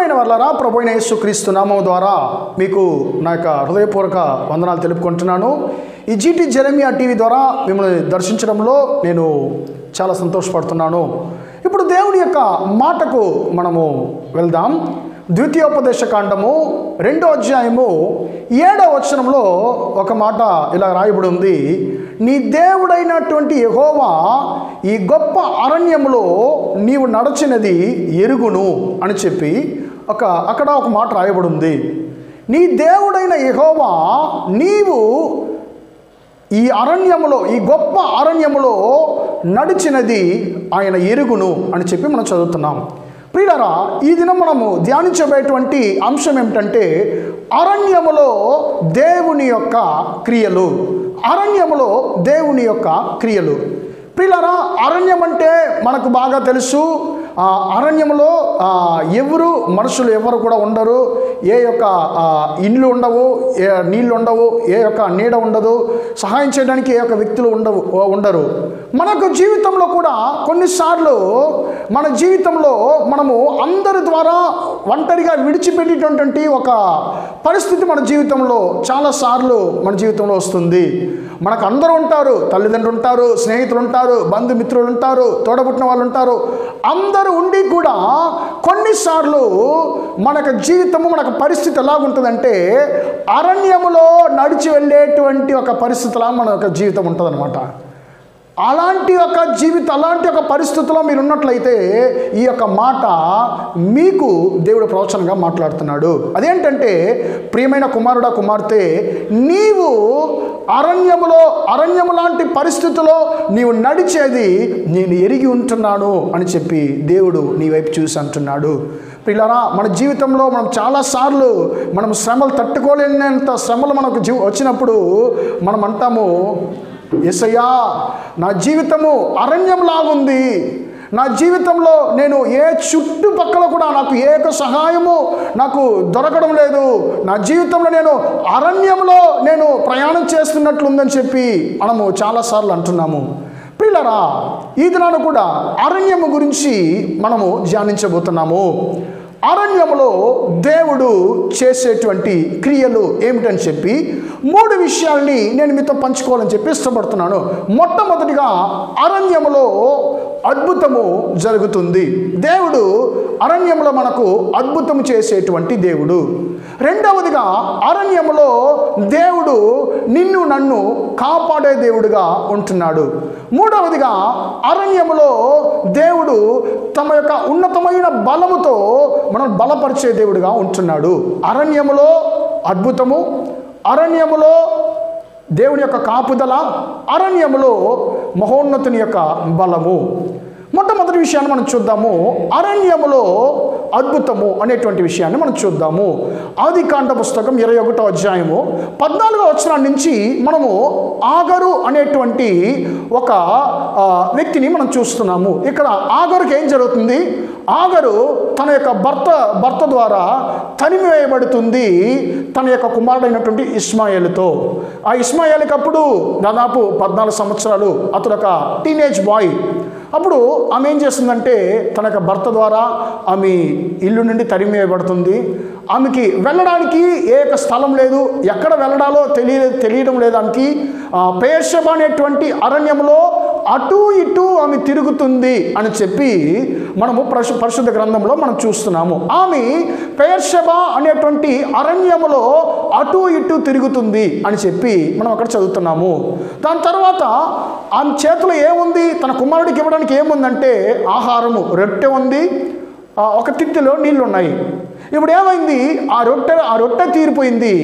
ప్రియమైన వాళ్ళరా ప్రభు అయిన యేసుక్రీస్తు నామం ద్వారా మీకు నా యొక్క హృదయపూర్వక వందనాలు తెలుపుకుంటున్నాను ఈ జీటీ జెరమియా టీవీ ద్వారా మిమ్మల్ని దర్శించడంలో నేను చాలా సంతోషపడుతున్నాను ఇప్పుడు దేవుని యొక్క మాటకు మనము వెళ్దాం ద్వితీయోపదేశ కాండము రెండో అధ్యాయము ఏడో వచనంలో ఒక మాట ఇలా రాయబడి ఉంది నీ దేవుడైనటువంటి యెహోవా ఈ గొప్ప అరణ్యములో నీవు నడచినది ఎరుగును అని చెప్పి ఒక అక్కడ ఒక మాట రాయబడి ఉంది నీ దేవుడైన యెహోవా నీవు ఈ అరణ్యములో ఈ గొప్ప అరణ్యములో నడిచినది ఆయన ఎరుగును అని చెప్పి మనం చదువుతున్నాం ప్రియులరా ఈ దినం మనము ధ్యానించబోయేటువంటి అంశం ఏమిటంటే అరణ్యములో దేవుని యొక్క క్రియలు అరణ్యములో దేవుని యొక్క క్రియలు ప్రియులరా అరణ్యం అంటే మనకు బాగా తెలుసు ఆ అరణ్యంలో ఆ, ఎవరు మనుషులు ఎవరు కూడా ఉండరు ఏ యొక్క ఆ, ఇండ్లు ఉండవు ఏ నీళ్ళు ఉండవు ఏ యొక్క నీడ ఉండదు సహాయం చేయడానికి ఏ యొక్క వ్యక్తులు ఉండవు ఉండరు మనకు జీవితంలో కూడా కొన్నిసార్లు మన జీవితంలో మనము అందరి ద్వారా ఒంటరిగా విడిచిపెట్టేటటువంటి ఒక పరిస్థితి మన జీవితంలో చాలాసార్లు మన జీవితంలో వస్తుంది మనకు అందరూ ఉంటారు తల్లిదండ్రులు ఉంటారు స్నేహితులు ఉంటారు బంధుమిత్రులు ఉంటారు తోడబుట్టిన వాళ్ళు ఉంటారు అందరూ ఉండి కూడా కొన్నిసార్లు మనకు జీవితము మనకు పరిస్థితి ఎలాగుంటుందంటే అరణ్యములో నడిచి వెళ్ళేటువంటి ఒక పరిస్థితిలా మన యొక్క జీవితం ఉంటుందన్నమాట అలాంటి ఒక జీవిత అలాంటి ఒక పరిస్థితిలో మీరు ఉన్నట్లయితే ఈ యొక్క మాట మీకు దేవుడు ప్రవచనంగా మాట్లాడుతున్నాడు అదేంటంటే ప్రియమైన కుమారుడా కుమార్తె నీవు అరణ్యములో అరణ్యము లాంటి పరిస్థితిలో నీవు నడిచేది నేను ఎరిగి ఉంటున్నాను అని చెప్పి దేవుడు నీ వైపు చూసి అంటున్నాడు పిల్లరా మన జీవితంలో మనం చాలాసార్లు మనం శ్రమలు తట్టుకోలేనంత శ్రమలు మనకు జీ వచ్చినప్పుడు మనం అంటాము ఎసయ్యా నా జీవితము అరణ్యంలాగుంది నా జీవితంలో నేను ఏ చుట్టుపక్కల కూడా నాకు ఏ యొక్క సహాయము నాకు దొరకడం లేదు నా జీవితంలో నేను అరణ్యంలో నేను ప్రయాణం చేస్తున్నట్లుందని చెప్పి మనము చాలాసార్లు అంటున్నాము పిల్లరా ఈ దినాన కూడా అరణ్యము గురించి మనము ధ్యానించబోతున్నాము అరణ్యములో దేవుడు చేసేటువంటి క్రియలు ఏమిటని చెప్పి మూడు విషయాల్ని నేను మీతో పంచుకోవాలని చెప్పి ఇష్టపడుతున్నాను మొట్టమొదటిగా అరణ్యములో అద్భుతము జరుగుతుంది దేవుడు అరణ్యంలో మనకు అద్భుతము చేసేటువంటి దేవుడు రెండవదిగా అరణ్యములో దేవుడు నిన్ను నన్ను కాపాడే దేవుడుగా ఉంటున్నాడు మూడవదిగా అరణ్యములో దేవుడు తమ యొక్క ఉన్నతమైన బలముతో మనం బలపరిచే దేవుడుగా ఉంటున్నాడు అరణ్యములో అద్భుతము అరణ్యములో దేవుని యొక్క కాపుదల అరణ్యములో మహోన్నతుని యొక్క బలము మొట్టమొదటి విషయాన్ని మనం చూద్దాము అరణ్యములో అద్భుతము అనేటువంటి విషయాన్ని మనం చూద్దాము ఆది కాండ పుస్తకం ఇరవై ఒకటో అధ్యాయము పద్నాలుగో వచనం నుంచి మనము ఆగరు అనేటువంటి ఒక ఆ, వ్యక్తిని మనం చూస్తున్నాము ఇక్కడ ఆగరుకి ఏం జరుగుతుంది ఆగరు తన యొక్క భర్త భర్త ద్వారా తనిమివేయబడుతుంది తన యొక్క కుమారుడైనటువంటి ఇస్మాయిల్తో ఆ ఇస్మాయిల్కి అప్పుడు దాదాపు పద్నాలుగు సంవత్సరాలు అతడు ఒక టీనేజ్ బాయ్ అప్పుడు ఆమె ఏం చేస్తుందంటే తన యొక్క భర్త ద్వారా ఆమె ఇల్లు నుండి తరిమివేయబడుతుంది ఆమెకి వెళ్ళడానికి ఏ యొక్క స్థలం లేదు ఎక్కడ వెళ్ళడాలో తెలియ తెలియడం లేదు ఆమెకి పేర్షబ అనేటువంటి అరణ్యంలో అటు ఇటు ఆమె తిరుగుతుంది అని చెప్పి మనము పరిశు పరిశుద్ధ గ్రంథంలో మనం చూస్తున్నాము ఆమె పేర్షబ అనేటువంటి అరణ్యములో అటు ఇటు తిరుగుతుంది అని చెప్పి మనం అక్కడ చదువుతున్నాము దాని తర్వాత ఆమె చేతిలో ఏముంది తన కుమారుడికి ఇవ్వడానికి ఏముందంటే ఆహారము రొట్టె ఉంది ఆ, ఒక తిత్తిలో నీళ్ళు ఉన్నాయి ఇప్పుడు ఏమైంది ఆ రొట్టె ఆ రొట్టె తీరిపోయింది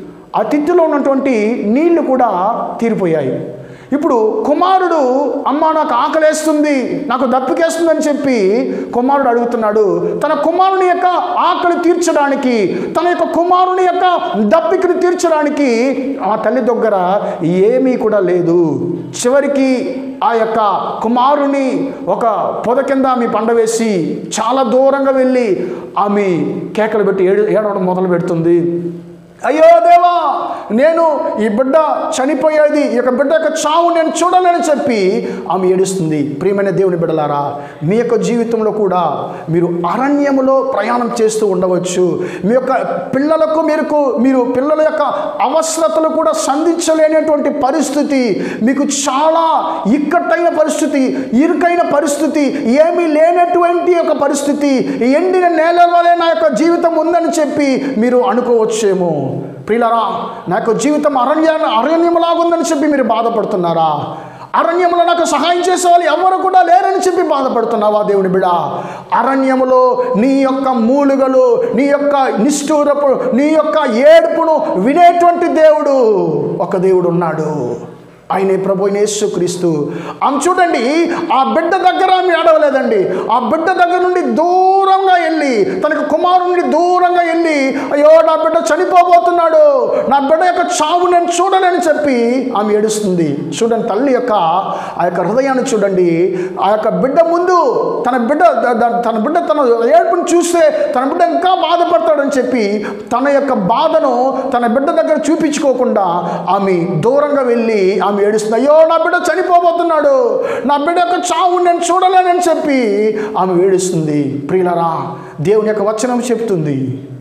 ఆ తిత్తిలో ఉన్నటువంటి నీళ్లు కూడా తీరిపోయాయి ఇప్పుడు కుమారుడు అమ్మ నాకు ఆకలేస్తుంది నాకు దప్పికేస్తుందని చెప్పి కుమారుడు అడుగుతున్నాడు తన కుమారుని యొక్క ఆకలి తీర్చడానికి తన యొక్క కుమారుని యొక్క దప్పికను తీర్చడానికి ఆ తల్లి దగ్గర ఏమీ కూడా లేదు చివరికి ఆ యొక్క కుమారుని ఒక పొద కింద ఆమె పండవేసి చాలా దూరంగా వెళ్ళి ఆమె కేకలు పెట్టి ఏడు ఏడవడం మొదలు పెడుతుంది అయ్యో దేవా నేను ఈ బిడ్డ చనిపోయేది ఈ యొక్క బిడ్డ యొక్క చావు నేను చూడలేని చెప్పి ఆమె ఏడుస్తుంది ప్రియమైన దేవుని బిడ్డలారా మీ యొక్క జీవితంలో కూడా మీరు అరణ్యములో ప్రయాణం చేస్తూ ఉండవచ్చు మీ యొక్క పిల్లలకు మీరు మీరు పిల్లల యొక్క అవసరతలు కూడా సంధించలేనటువంటి పరిస్థితి మీకు చాలా ఇక్కట్టైన పరిస్థితి ఇరుకైన పరిస్థితి ఏమీ లేనటువంటి ఒక పరిస్థితి ఎండిన నేల వలె నా యొక్క జీవితం ఉందని చెప్పి మీరు అనుకోవచ్చేమో ప్రియులరా నా యొక్క జీవితం అరణ్య అరణ్యములాగుందని చెప్పి మీరు బాధపడుతున్నారా అరణ్యములో నాకు సహాయం చేసే వాళ్ళు ఎవరు కూడా లేరని చెప్పి బాధపడుతున్నావా దేవుని బిడ అరణ్యములో నీ యొక్క మూలుగలు నీ యొక్క నిష్ఠూరపు నీ యొక్క ఏడుపును వినేటువంటి దేవుడు ఒక దేవుడు ఉన్నాడు ఆయనే ప్రభు అయిన యేసుక్రీస్తు ఆమె చూడండి ఆ బిడ్డ దగ్గర ఆమె ఏడవలేదండి ఆ బిడ్డ దగ్గర నుండి దూరంగా వెళ్ళి తనకు కుమారు నుండి దూరంగా వెళ్ళి అయ్యో నా బిడ్డ చనిపోబోతున్నాడు నా బిడ్డ యొక్క చావు నేను చూడలేని చెప్పి ఆమె ఏడుస్తుంది చూడండి తల్లి యొక్క ఆ యొక్క హృదయాన్ని చూడండి ఆ యొక్క బిడ్డ ముందు తన బిడ్డ ద- ద- తన బిడ్డ తన ఏడుపుని చూస్తే తన బిడ్డ ఇంకా బాధపడతాడని చెప్పి తన యొక్క బాధను తన బిడ్డ దగ్గర చూపించుకోకుండా ఆమె దూరంగా వెళ్ళి ఆమె ఏడుస్తుంది అయ్యో నా బిడ్డ చనిపోబోతున్నాడు నా బిడ్డ యొక్క చావు నేను చూడలేనని చెప్పి ఆమె ఏడుస్తుంది ప్రియులరా దేవుని యొక్క వచనం చెప్తుంది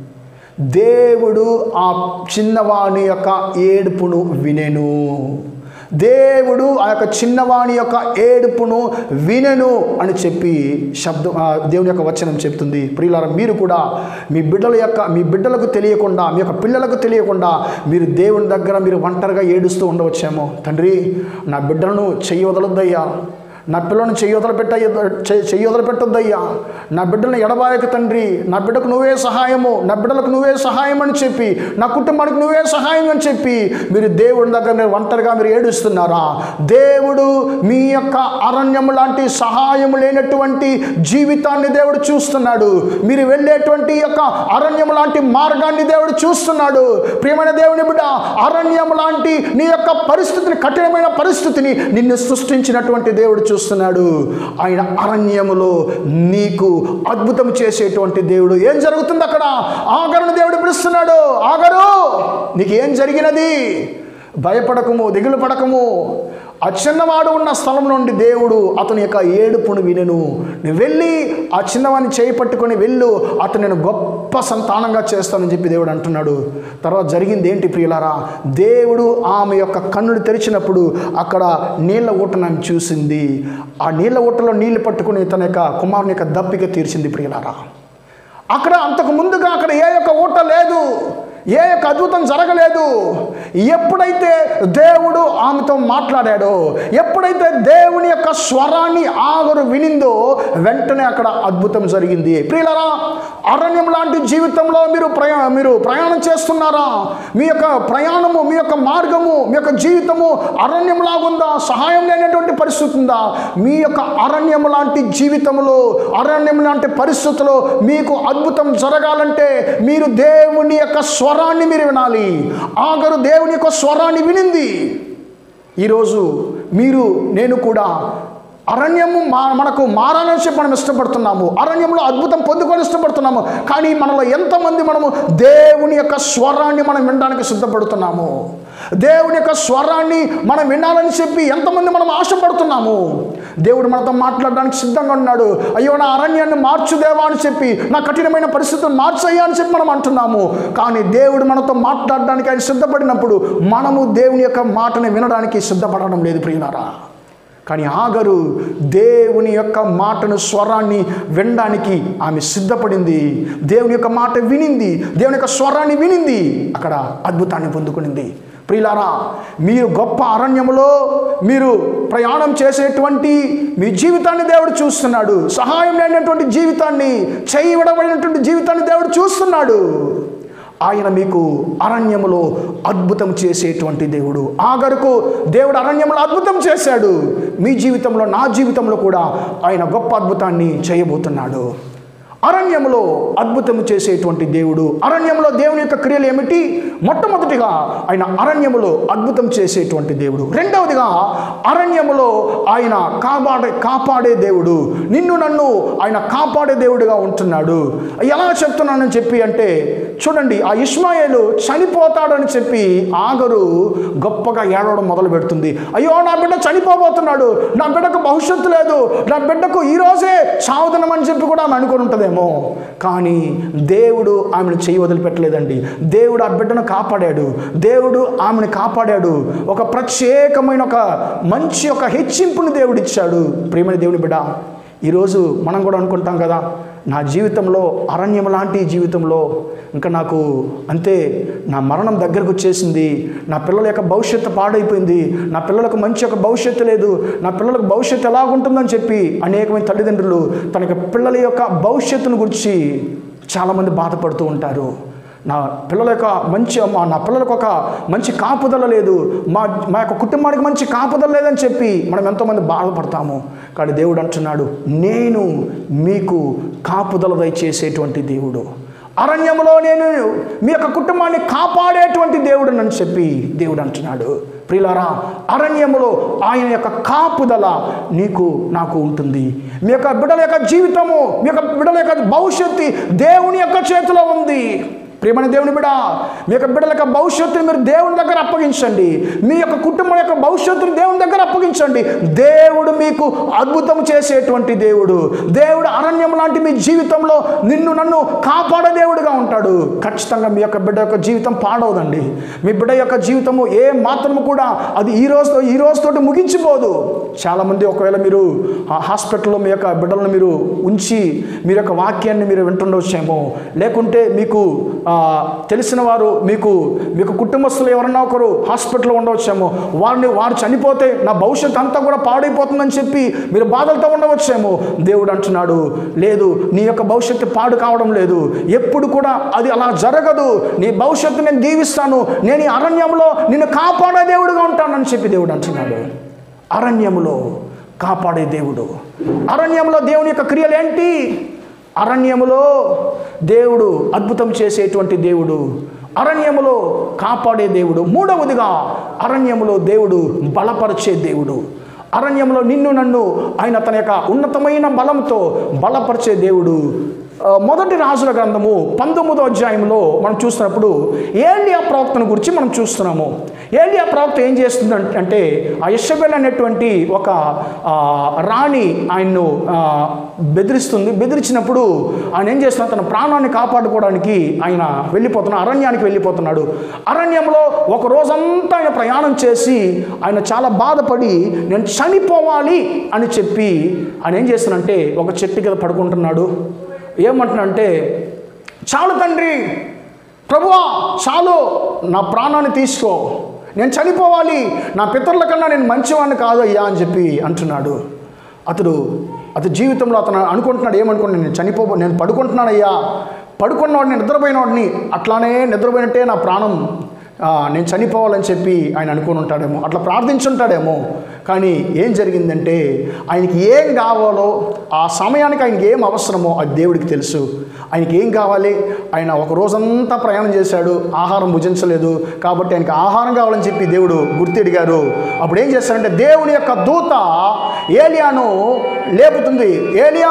దేవుడు ఆ చిన్నవాని యొక్క ఏడుపును వినెను దేవుడు ఆ యొక్క చిన్నవాణి యొక్క ఏడుపును వినెను అని చెప్పి శబ్దం ఆ దేవుని యొక్క వచనం చెప్తుంది ప్రియులారా మీరు కూడా మీ బిడ్డల యొక్క మీ బిడ్డలకు తెలియకుండా మీ యొక్క పిల్లలకు తెలియకుండా మీరు దేవుని దగ్గర మీరు ఒంటరిగా ఏడుస్తూ ఉండవచ్చేమో తండ్రి నా బిడ్డలను చెయ్యి వదలొద్దయ్యా నా పిల్లను చెయ్యి వదలపెట్ట చెయ్యి వదలపెట్టొద్దయ్యా నా బిడ్డలను ఎడబాయక తండ్రి నా బిడ్డకు నువ్వే సహాయము నా బిడ్డలకు నువ్వే సహాయం అని చెప్పి నా కుటుంబానికి నువ్వే సహాయం అని చెప్పి మీరు దేవుడి దగ్గర మీరు ఒంటరిగా మీరు ఏడుస్తున్నారా దేవుడు మీ యొక్క అరణ్యము లాంటి సహాయము లేనటువంటి జీవితాన్ని దేవుడు చూస్తున్నాడు మీరు వెళ్ళేటువంటి యొక్క అరణ్యము లాంటి మార్గాన్ని దేవుడు చూస్తున్నాడు ప్రియమైన దేవుని బిడ్డ అరణ్యం లాంటి నీ యొక్క పరిస్థితిని కఠినమైన పరిస్థితిని నిన్ను సృష్టించినటువంటి దేవుడు చూస్తున్నాడు ఆయన అరణ్యములో నీకు అద్భుతం చేసేటువంటి దేవుడు ఏం జరుగుతుంది అక్కడ ఆగరుని దేవుడు పిలుస్తున్నాడు ఆగరు నీకు ఏం జరిగినది భయపడకము దిగులు పడకము ఆ చిన్నవాడు ఉన్న స్థలం నుండి దేవుడు అతని యొక్క ఏడుపును వినెను నువ్వు వెళ్ళి ఆ చిన్నవాడిని చేయి పట్టుకొని వెళ్ళు అతను నేను గొప్ప సంతానంగా చేస్తానని చెప్పి దేవుడు అంటున్నాడు తర్వాత జరిగింది ఏంటి ప్రియులారా దేవుడు ఆమె యొక్క కన్నులు తెరిచినప్పుడు అక్కడ నీళ్ళ ఊటను ఆమె చూసింది ఆ నీళ్ళ ఊటలో నీళ్లు పట్టుకుని తన యొక్క కుమారుని యొక్క దప్పిక తీర్చింది ప్రియులారా అక్కడ అంతకు ముందుగా అక్కడ ఏ యొక్క ఊట లేదు ఏ యొక్క అద్భుతం జరగలేదు ఎప్పుడైతే దేవుడు ఆమెతో మాట్లాడాడో ఎప్పుడైతే దేవుని యొక్క స్వరాన్ని ఆగరు వినిందో వెంటనే అక్కడ అద్భుతం జరిగింది ప్రియులరా అరణ్యం లాంటి జీవితంలో మీరు ప్రయా మీరు ప్రయాణం చేస్తున్నారా మీ యొక్క ప్రయాణము మీ యొక్క మార్గము మీ యొక్క జీవితము అరణ్యం లాగుందా సహాయం లేనటువంటి పరిస్థితి ఉందా మీ యొక్క అరణ్యం లాంటి జీవితంలో అరణ్యం లాంటి పరిస్థితుల్లో మీకు అద్భుతం జరగాలంటే మీరు దేవుని యొక్క స్వరాన్ని మీరు వినాలి ఆగరు దేవుని యొక్క స్వరాన్ని వినింది ఈరోజు మీరు నేను కూడా అరణ్యము మా మనకు మారాలని చెప్పి మనం ఇష్టపడుతున్నాము అరణ్యంలో అద్భుతం పొందుకొని ఇష్టపడుతున్నాము కానీ మనలో ఎంతమంది మనము దేవుని యొక్క స్వరాన్ని మనం వినడానికి సిద్ధపడుతున్నాము దేవుని యొక్క స్వరాన్ని మనం వినాలని చెప్పి ఎంతమంది మనం ఆశపడుతున్నాము దేవుడు మనతో మాట్లాడడానికి సిద్ధంగా ఉన్నాడు అయ్యో నా అరణ్యాన్ని మార్చు దేవా అని చెప్పి నా కఠినమైన పరిస్థితులు మార్చయ్యా అని చెప్పి మనం అంటున్నాము కానీ దేవుడు మనతో మాట్లాడడానికి ఆయన సిద్ధపడినప్పుడు మనము దేవుని యొక్క మాటని వినడానికి సిద్ధపడడం లేదు ప్రియులారా కానీ ఆగరు దేవుని యొక్క మాటను స్వరాన్ని వినడానికి ఆమె సిద్ధపడింది దేవుని యొక్క మాట వినింది దేవుని యొక్క స్వరాన్ని వినింది అక్కడ అద్భుతాన్ని పొందుకునింది ప్రియులారా మీరు గొప్ప అరణ్యములో మీరు ప్రయాణం చేసేటువంటి మీ జీవితాన్ని దేవుడు చూస్తున్నాడు సహాయం లేనటువంటి జీవితాన్ని చేయబడబడినటువంటి జీవితాన్ని దేవుడు చూస్తున్నాడు ఆయన మీకు అరణ్యములో అద్భుతం చేసేటువంటి దేవుడు ఆగరుకు దేవుడు అరణ్యంలో అద్భుతం చేశాడు మీ జీవితంలో నా జీవితంలో కూడా ఆయన గొప్ప అద్భుతాన్ని చేయబోతున్నాడు అరణ్యములో అద్భుతం చేసేటువంటి దేవుడు అరణ్యంలో దేవుని యొక్క క్రియలు ఏమిటి మొట్టమొదటిగా ఆయన అరణ్యములో అద్భుతం చేసేటువంటి దేవుడు రెండవదిగా అరణ్యములో ఆయన కాపాడే కాపాడే దేవుడు నిన్ను నన్ను ఆయన కాపాడే దేవుడిగా ఉంటున్నాడు ఎలా చెప్తున్నానని చెప్పి అంటే చూడండి ఆ ఇస్మాయేలు చనిపోతాడని చెప్పి ఆగరు గొప్పగా ఏడవడం మొదలు పెడుతుంది అయ్యో నా బిడ్డ చనిపోబోతున్నాడు నా బిడ్డకు భవిష్యత్తు లేదు నా బిడ్డకు ఈ రోజే చావుదనమని చెప్పి కూడా ఆమె అనుకుని ఉంటుందేమో కానీ దేవుడు ఆమెను చేయి వదిలిపెట్టలేదండి దేవుడు ఆ బిడ్డను కాపాడాడు దేవుడు ఆమెను కాపాడాడు ఒక ప్రత్యేకమైన ఒక మంచి ఒక హెచ్చింపుని దేవుడు ఇచ్చాడు ప్రేమని దేవుని బిడ్డ ఈరోజు మనం కూడా అనుకుంటాం కదా నా జీవితంలో అరణ్యం లాంటి జీవితంలో ఇంకా నాకు అంతే నా మరణం దగ్గరకు వచ్చేసింది నా పిల్లల యొక్క భవిష్యత్తు పాడైపోయింది నా పిల్లలకు మంచి యొక్క భవిష్యత్తు లేదు నా పిల్లలకు భవిష్యత్తు ఎలాగుంటుందని చెప్పి అనేకమైన తల్లిదండ్రులు తన యొక్క పిల్లల యొక్క భవిష్యత్తును గురించి చాలామంది బాధపడుతూ ఉంటారు నా పిల్లల యొక్క మంచి మా నా పిల్లలకు ఒక మంచి కాపుదల లేదు మా మా యొక్క కుటుంబానికి మంచి కాపుదల లేదని చెప్పి మనం ఎంతోమంది బాధపడతాము కానీ దేవుడు అంటున్నాడు నేను మీకు కాపుదల దయచేసేటువంటి దేవుడు అరణ్యంలో నేను మీ యొక్క కుటుంబాన్ని కాపాడేటువంటి దేవుడు అని చెప్పి దేవుడు అంటున్నాడు ప్రియులారా అరణ్యములో ఆయన యొక్క కాపుదల నీకు నాకు ఉంటుంది మీ యొక్క బిడ్డల యొక్క జీవితము మీ యొక్క బిడ్డల యొక్క భవిష్యత్తు దేవుని యొక్క చేతిలో ఉంది ప్రియమైన దేవుని బిడ మీ యొక్క బిడ్డల యొక్క భవిష్యత్తుని మీరు దేవుని దగ్గర అప్పగించండి మీ యొక్క కుటుంబం యొక్క భవిష్యత్తుని దేవుని దగ్గర అప్పగించండి దేవుడు మీకు అద్భుతం చేసేటువంటి దేవుడు దేవుడు అరణ్యం లాంటి మీ జీవితంలో నిన్ను నన్ను కాపాడే దేవుడుగా ఉంటాడు ఖచ్చితంగా మీ యొక్క బిడ్డ యొక్క జీవితం పాడవదండి మీ బిడ్డ యొక్క జీవితము ఏ మాత్రము కూడా అది ఈ రోజుతో ఈ రోజుతోటి ముగించిపోదు చాలామంది ఒకవేళ మీరు ఆ హాస్పిటల్లో మీ యొక్క బిడ్డలను మీరు ఉంచి మీరు యొక్క వాక్యాన్ని మీరు వింటుండవచ్చేమో లేకుంటే మీకు ఆ, తెలిసిన వారు మీకు మీకు కుటుంబస్తులు ఎవరన్నా ఒకరు హాస్పిటల్లో ఉండవచ్చేమో వారిని వారు చనిపోతే నా భవిష్యత్తు అంతా కూడా పాడైపోతుందని చెప్పి మీరు బాధలతో ఉండవచ్చేమో దేవుడు అంటున్నాడు లేదు నీ యొక్క భవిష్యత్తు పాడు కావడం లేదు ఎప్పుడు కూడా అది అలా జరగదు నీ భవిష్యత్తు నేను దీవిస్తాను నేను ఈ అరణ్యంలో నిన్ను కాపాడే దేవుడుగా ఉంటానని చెప్పి దేవుడు అంటున్నాడు అరణ్యములో కాపాడే దేవుడు అరణ్యంలో దేవుని యొక్క క్రియలు ఏంటి అరణ్యములో దేవుడు అద్భుతం చేసేటువంటి దేవుడు అరణ్యములో కాపాడే దేవుడు మూడవదిగా అరణ్యములో దేవుడు బలపరిచే దేవుడు అరణ్యంలో నిన్ను నన్ను ఆయన తన యొక్క ఉన్నతమైన బలంతో బలపరిచే దేవుడు ఆ, మొదటి రాజుల గ్రంథము పంతొమ్మిదో అధ్యాయంలో మనం చూస్తున్నప్పుడు ఏలియా ప్రవక్తను గురించి మనం చూస్తున్నాము ఏలియా ప్రవక్త ఏం చేస్తుంది అంటే ఆ యశబెల్ అనేటువంటి ఒక ఆ, రాణి ఆయన్ను ఆ, బెదిరిస్తుంది బెదిరించినప్పుడు ఆయన ఏం చేస్తున్నాడు తన ప్రాణాన్ని కాపాడుకోవడానికి ఆయన వెళ్ళిపోతున్నాడు అరణ్యానికి వెళ్ళిపోతున్నాడు అరణ్యంలో ఒక రోజంతా ఆయన ప్రయాణం చేసి ఆయన చాలా బాధపడి నేను చనిపోవాలి అని చెప్పి ఆయన ఏం చేస్తున్నాడంటే ఒక చెట్టు కింద పడుకుంటున్నాడు ఏమంటున్నాడంటే చాలు తండ్రి ప్రభువా చాలు నా ప్రాణాన్ని తీసుకో నేను చనిపోవాలి నా పితరుల కన్నా నేను మంచివాడిని కాదు అయ్యా అని చెప్పి అంటున్నాడు అతడు అతని జీవితంలో అతను అనుకుంటున్నాడు ఏమనుకున్నాడు నేను చనిపో నేను పడుకుంటున్నానయ్యా పడుకున్నవాడిని నిద్రపోయినవాడిని అట్లానే నిద్రపోయినట్టే నా ప్రాణం ఆ, నేను చనిపోవాలని చెప్పి ఆయన అనుకుని ఉంటాడేమో అట్లా ప్రార్థించుంటాడేమో కానీ ఏం జరిగిందంటే ఆయనకి ఏం కావాలో ఆ సమయానికి ఆయనకి ఏం అవసరమో అది దేవుడికి తెలుసు ఆయనకి ఏం కావాలి ఆయన ఒక రోజంతా ప్రయాణం చేశాడు ఆహారం భుజించలేదు కాబట్టి ఆయనకి ఆహారం కావాలని చెప్పి దేవుడు గుర్తెడిగారు అప్పుడు ఏం చేస్తాడంటే దేవుని యొక్క దూత ఏలియాను లేపుతుంది ఏలియా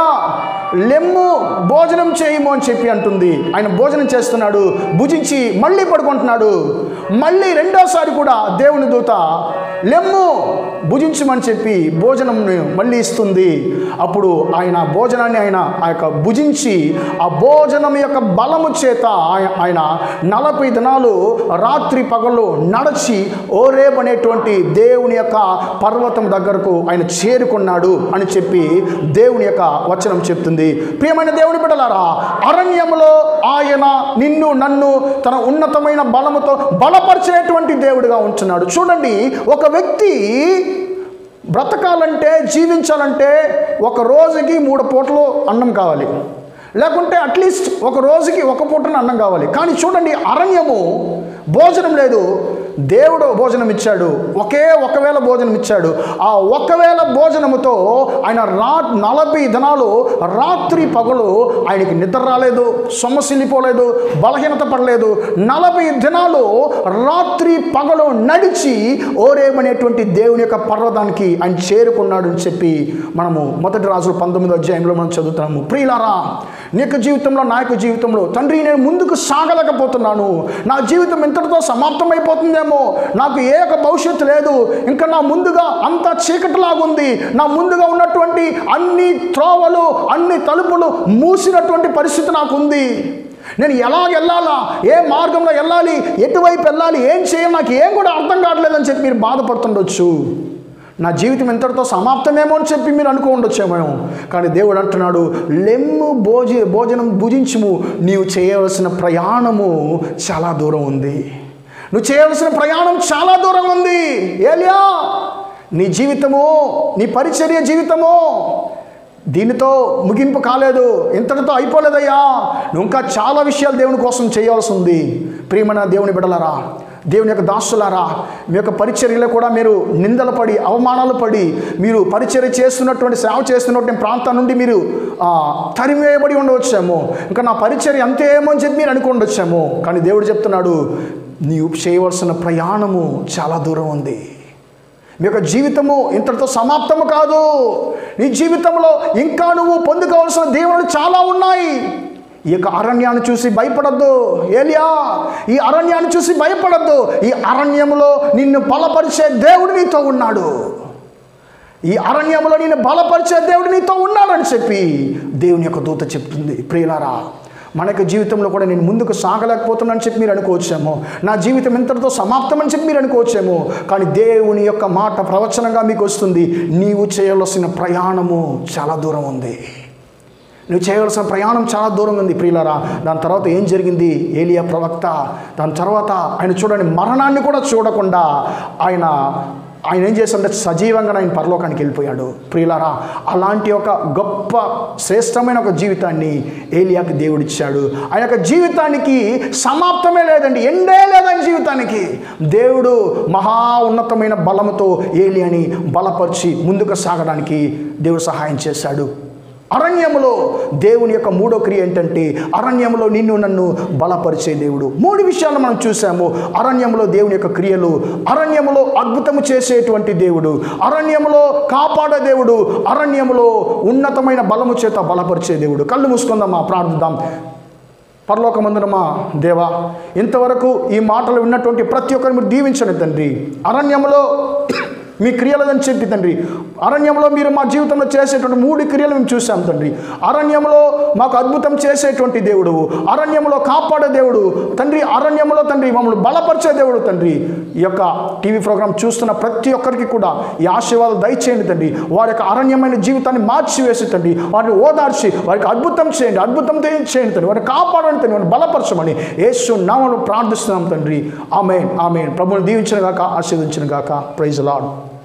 లెమ్ము భోజనం చేయము అని చెప్పి అంటుంది ఆయన భోజనం చేస్తున్నాడు భుజించి మళ్ళీ పడుకుంటున్నాడు మళ్ళీ రెండోసారి కూడా దేవుని దూత లెమ్ము భుజించమని చెప్పి భోజనం మళ్ళీ ఇస్తుంది అప్పుడు ఆయన భోజనాన్ని ఆయన ఆ యొక్క భుజించి ఆ భోజనం యొక్క బలము చేత ఆయ- ఆయన నలభై దినాలు రాత్రి పగలు నడచి ఓరేబ్ అనేటువంటి దేవుని యొక్క పర్వతం దగ్గరకు ఆయన చేరుకున్నాడు అని చెప్పి దేవుని యొక్క వచనం చెప్తుంది ప్రియమైన దేవుని బిడ్డలారా అరణ్యంలో ఆయన నిన్ను నన్ను తన ఉన్నతమైన బలముతో బలపరిచేటువంటి దేవుడిగా ఉంటున్నాడు చూడండి ఒక వ్యక్తి బ్రతకాలంటే జీవించాలంటే ఒక రోజుకి మూడు పూటలు అన్నం కావాలి లేకుంటే అట్లీస్ట్ ఒక రోజుకి ఒక పూటన అన్నం కావాలి కానీ చూడండి అరణ్యము భోజనం లేదు దేవుడు భోజనం ఇచ్చాడు ఒకే ఒకవేళ భోజనం ఇచ్చాడు ఆ ఒకవేళ భోజనముతో ఆయన రా నలభై దినాలు రాత్రి పగలు ఆయనకి నిద్ర రాలేదు సొమ్మసిల్లిపోలేదు బలహీనత పడలేదు నలభై దినాలు రాత్రి పగలు నడిచి ఓరేమనేటువంటి దేవుని యొక్క పర్వతానికి ఆయన చేరుకున్నాడు అని చెప్పి మనము మొదటి రాజులు పంతొమ్మిదో అధ్యాయంలో మనం చదువుతున్నాము ప్రియులారా నీ యొక్క జీవితంలో నా యొక్క జీవితంలో తండ్రి నేను ముందుకు సాగలేకపోతున్నాను నా జీవితం ఇంతటితో సమాప్తమైపోతుందేమో నాకు ఏ ఒక భవిష్యత్తు లేదు ఇంకా నా ముందుగా అంత చీకటిలాగుంది నా ముందుగా ఉన్నటువంటి అన్ని త్రోవలు అన్ని తలుపులు మూసినటువంటి పరిస్థితి నాకు ఉంది నేను ఎలాగ వెళ్ళాలా ఏ మార్గంలో వెళ్ళాలి ఎటువైపు వెళ్ళాలి ఏం చేయాలి నాకు ఏం కూడా అర్థం కావట్లేదని చెప్పి మీరు బాధపడుతుండొచ్చు నా జీవితం ఎంతటితో సమాప్తమేమో అని చెప్పి మీరు అనుకో ఉండొచ్చేమో కానీ దేవుడు అంటున్నాడు లెమ్ము భోజ భోజనం భుజించుము నీవు చేయవలసిన ప్రయాణము చాలా దూరం ఉంది నువ్వు చేయవలసిన ప్రయాణం చాలా దూరం ఉంది ఏలియా నీ జీవితము నీ పరిచర్య జీవితము దీనితో ముగింపు కాలేదు ఇంతటితో అయిపోలేదయ్యా నువ్వు ఇంకా చాలా విషయాలు దేవుని కోసం చేయాల్సి ఉంది ప్రియమైన దేవుని బిడలరా దేవుని యొక్క దాసులారా మీ యొక్క పరిచర్యలో కూడా మీరు నిందలు పడి అవమానాలు పడి మీరు పరిచర్య చేస్తున్నటువంటి సేవ చేస్తున్నటువంటి ప్రాంతం నుండి మీరు ఆ, తరిమివేయబడి ఉండవచ్చేమో ఇంకా నా పరిచర్య అంతేమో అని చెప్పి మీరు అనుకుండొచ్చేమో కానీ దేవుడు చెప్తున్నాడు నీవు చేయవలసిన ప్రయాణము చాలా దూరం ఉంది మీ యొక్క జీవితము ఇంతటితో సమాప్తము కాదు నీ జీవితంలో ఇంకా నువ్వు పొందుకోవాల్సిన దేవుళ్ళు చాలా ఉన్నాయి ఈ యొక్క అరణ్యాన్ని చూసి భయపడద్దు ఏలియా ఈ అరణ్యాన్ని చూసి భయపడద్దు ఈ అరణ్యంలో నిన్ను బలపరిచే దేవుడు నీతో ఉన్నాడు ఈ అరణ్యంలో నేను బలపరిచే దేవుడు నీతో ఉన్నాడని చెప్పి దేవుని యొక్క దూత చెప్తుంది ప్రియులారా మన యొక్క జీవితంలో కూడా నేను ముందుకు సాగలేకపోతున్నానని చెప్పి మీరు అనుకోవచ్చేమో నా జీవితం ఇంతటితో సమాప్తమని చెప్పి మీరు అనుకోవచ్చేమో కానీ దేవుని యొక్క మాట ప్రవచనంగా మీకు వస్తుంది నీవు చేయవలసిన ప్రయాణము చాలా దూరం ఉంది నువ్వు చేయవలసిన ప్రయాణం చాలా దూరం ఉంది ప్రియులారా దాని తర్వాత ఏం జరిగింది ఏలియా ప్రవక్త దాని తర్వాత ఆయన చూడండి మరణాన్ని కూడా చూడకుండా ఆయన ఆయన ఏం చేశాడంటే సజీవంగా ఆయన పరలోకానికి వెళ్ళిపోయాడు ప్రియులారా అలాంటి ఒక గొప్ప శ్రేష్టమైన ఒక జీవితాన్ని ఏలియాకి దేవుడిచ్చాడు ఆయన యొక్క జీవితానికి సమాప్తమే లేదండి ఎండే లేదని జీవితానికి దేవుడు మహా ఉన్నతమైన బలముతో ఏలియాని బలపరిచి ముందుకు సాగడానికి దేవుడు సహాయం చేశాడు అరణ్యములో దేవుని యొక్క మూడో క్రియ ఏంటంటే అరణ్యములో నిన్ను నన్ను బలపరిచే దేవుడు మూడు విషయాలు మనం చూసాము అరణ్యములో దేవుని యొక్క క్రియలు అరణ్యములో అద్భుతము చేసేటువంటి దేవుడు అరణ్యములో కాపాడే దేవుడు అరణ్యములో ఉన్నతమైన బలము చేత బలపరిచే దేవుడు కళ్ళు మూసుకుందామా ప్రార్థిద్దాం పరలోకమందునమా దేవా ఇంతవరకు ఈ మాటలు విన్నటువంటి ప్రతి ఒక్కరిని మీరు దీవించండి తండ్రి అరణ్యంలో మీ క్రియలని చెప్పి తండ్రి అరణ్యంలో మీరు మా జీవితంలో చేసేటువంటి మూడు క్రియలు మేము చూసాం తండ్రి అరణ్యంలో మాకు అద్భుతం చేసేటువంటి దేవుడు అరణ్యంలో కాపాడే దేవుడు తండ్రి అరణ్యంలో తండ్రి మమ్మల్ని బలపరిచే దేవుడు తండ్రి ఈ యొక్క టీవీ ప్రోగ్రాం చూస్తున్న ప్రతి ఒక్కరికి కూడా ఈ ఆశీర్వాదాలు దయచేయండి తండ్రి వారి యొక్క అరణ్యమైన జీవితాన్ని మార్చివేసి తండ్రి వారిని ఓదార్చి వారికి అద్భుతం చేయండి అద్భుతం చేయండి తండ్రి వారిని కాపాడండి తండ్రి వారిని బలపరచమని యేసు నామను ప్రార్థిస్తున్నాం తండ్రి ఆమె ఆమె ప్రభుని దీవించిన గాక ఆశీర్వదించిన గాక ప్రైజ్ లాడ్